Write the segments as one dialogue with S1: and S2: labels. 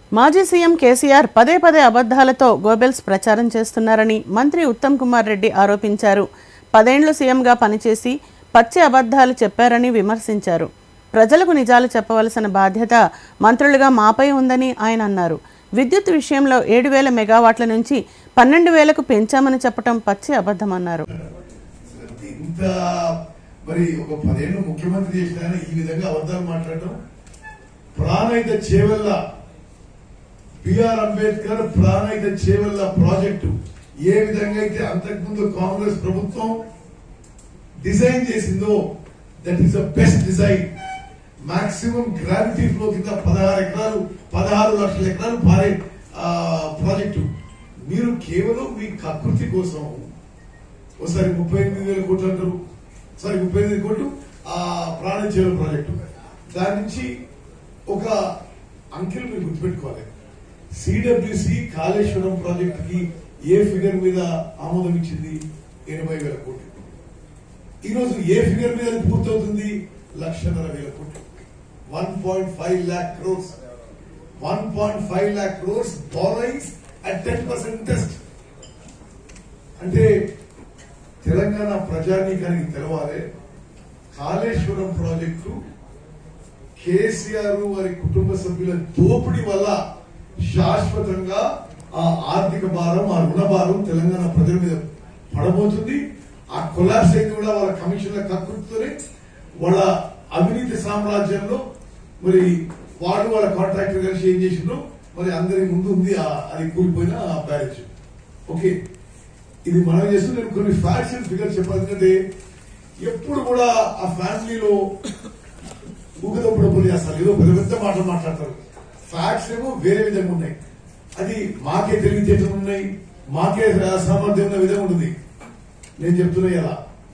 S1: మాజీ సీఎం కేసీఆర్ పదే పదే అబద్ధాలతో గోబెల్స్ ప్రచారం చేస్తున్నారని మంత్రి ఉత్తమ్ కుమార్ రెడ్డి ఆరోపించారు పదేండ్లు సీఎంగా పనిచేసి పచ్చి అబద్ధాలు చెప్పారని విమర్శించారు ప్రజలకు నిజాలు చెప్పవలసిన బాధ్యత మంత్రులుగా మాపై ఉందని ఆయన అన్నారు విద్యుత్ విషయంలో ఏడు వేల మెగావాట్ల నుంచి పన్నెండు వేలకు పెంచామని చెప్పడం పచ్చి అబద్ధమన్నారు
S2: ఇంత మరి ఒక పదేళ్ళు ముఖ్యమంత్రి చేసిన ఆయన ఈ విధంగా అబద్ధాలు మాట్లాడటం ప్రాణైత చేవల్ల బిఆర్ అంబేద్కర్ ప్రాణైత చేవల్ల ప్రాజెక్టు ఏ విధంగా అయితే అంతకుముందు కాంగ్రెస్ ప్రభుత్వం డిజైన్ చేసిందో that is the best design maximum gravity flow కింద పదహారు ఎకరాలు పదహారు లక్షల ఎకరాలు పారే ఆ, ప్రాజెక్టు మీరు కేవలం మీ కకృతి కోసం ఒకసారి ముప్పై ఎనిమిది వేల కోట్లు అంటారు సారీ ముప్పై ఎనిమిది కోట్లు ఆ ప్రాణచేరు ప్రాజెక్టు దాని నుంచి ఒక అంకెలు మీరు గుర్తుపెట్టుకోవాలి సిడబ్ల్యూసి కాళేశ్వరం ప్రాజెక్ట్ కి ఏ ఫిగర్ మీద ఆమోదం ఇచ్చింది ఎనభై వేల కోట్లు ఈరోజు ఏ ఫిగర్ మీద అది పూర్తవుతుంది లక్షన్నర వేల కోట్లు one point five lakh crores one point five lakh crores borrowings at ten percent interest అంటే తెలంగాణ ప్రజానీకానికి తెలవాలి కాళేశ్వరం ప్రాజెక్టు కేసీఆర్ వారి కుటుంబ సభ్యుల దోపిడీ వల్ల శాశ్వతంగా ఆ ఆర్థిక భారం ఆ రుణ భారం తెలంగాణ ప్రజల మీద పడబోతుంది ఆ కొలాప్స్ అయితే కూడా వాళ్ళ కమిషన్ల కకృతితోనే వాళ్ళ అవినీతి సామ్రాజ్యంలో మరి వాళ్ళు వాళ్ళ కాంట్రాక్టర్ కలిసి ఏం చేసిండ్రు మరి అందరి ముందు ఉంది ఆ- అది కూలిపోయిన ఆ బ్యారేజ్ ఓకే ఇది మనం చేస్తూ నేను కొన్ని ఫ్యాక్ట్స్ అండ్ ఫిగర్స్ చెప్పాలి ఎందుకంటే ఎప్పుడు కూడా ఆ ఫ్యామిలీలో ఊగదప్పుడు చేస్తారు ఏదో పెద్ద పెద్ద మాటలు మాట్లాడతారు ఫ్యాక్ట్స్ ఏమో వేరే విధంగా ఉన్నాయి అది మాకే తెలివితేటలు ఉన్నాయి మాకే సామర్థ్యం ఉన్న విధంగా ఉంటుంది నేను చెప్తున్నా ఎలా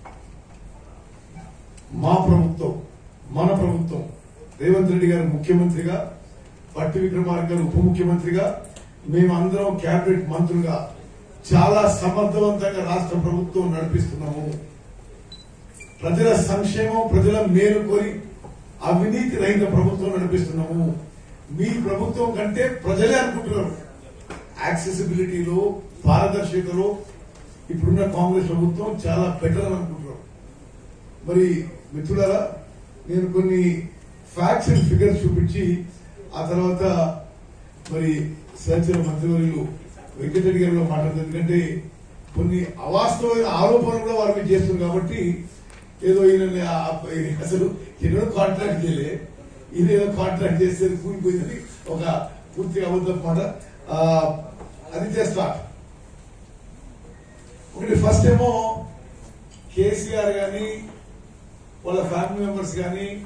S2: మా ప్రభుత్వం మన ప్రభుత్వం రేవంత్ రెడ్డి గారు ముఖ్యమంత్రిగా పట్టి విక్రమార్క గారు ఉప ముఖ్యమంత్రిగా మేమందరం కేబినెట్ మంత్రులుగా చాలా సమర్థవంతంగా రాష్ట్ర ప్రభుత్వం నడిపిస్తున్నాము ప్రజల సంక్షేమం ప్రజల మేలు కోరి అవినీతి రహిత ప్రభుత్వం నడిపిస్తున్నాము మీ ప్రభుత్వం కంటే ప్రజలే అనుకుంటున్నారు యాక్సెసిబిలిటీలో పారదర్శకలో ఇప్పుడున్న కాంగ్రెస్ ప్రభుత్వం చాలా బెటర్ అని అనుకుంటున్నారు మరి మిత్రులారా నేను కొన్ని ఫ్యాక్ట్స్ అండ్ ఫిగర్స్ చూపించి ఆ తర్వాత మరి సహచర మంత్రివర్యులు వెంకటరెడ్డి గారిలో మాట్లాడుతుంది ఎందుకంటే కొన్ని అవాస్తవమైన ఆరోపణలు కూడా వారి మీద చేస్తున్నారు కాబట్టి ఏదో ఈయన అసలు ఎన్నో కాంట్రాక్ట్ చేయలే ఈయన ఏదో కాంట్రాక్ట్ చేస్తే కూలిపోయిందని ఒక పూర్తిగా అబద్ధం మాట ఆ, అది చేస్తా ఒకటి ఫస్ట్ ఏమో కేసీఆర్ గాని వాళ్ళ ఫ్యామిలీ మెంబర్స్ గాని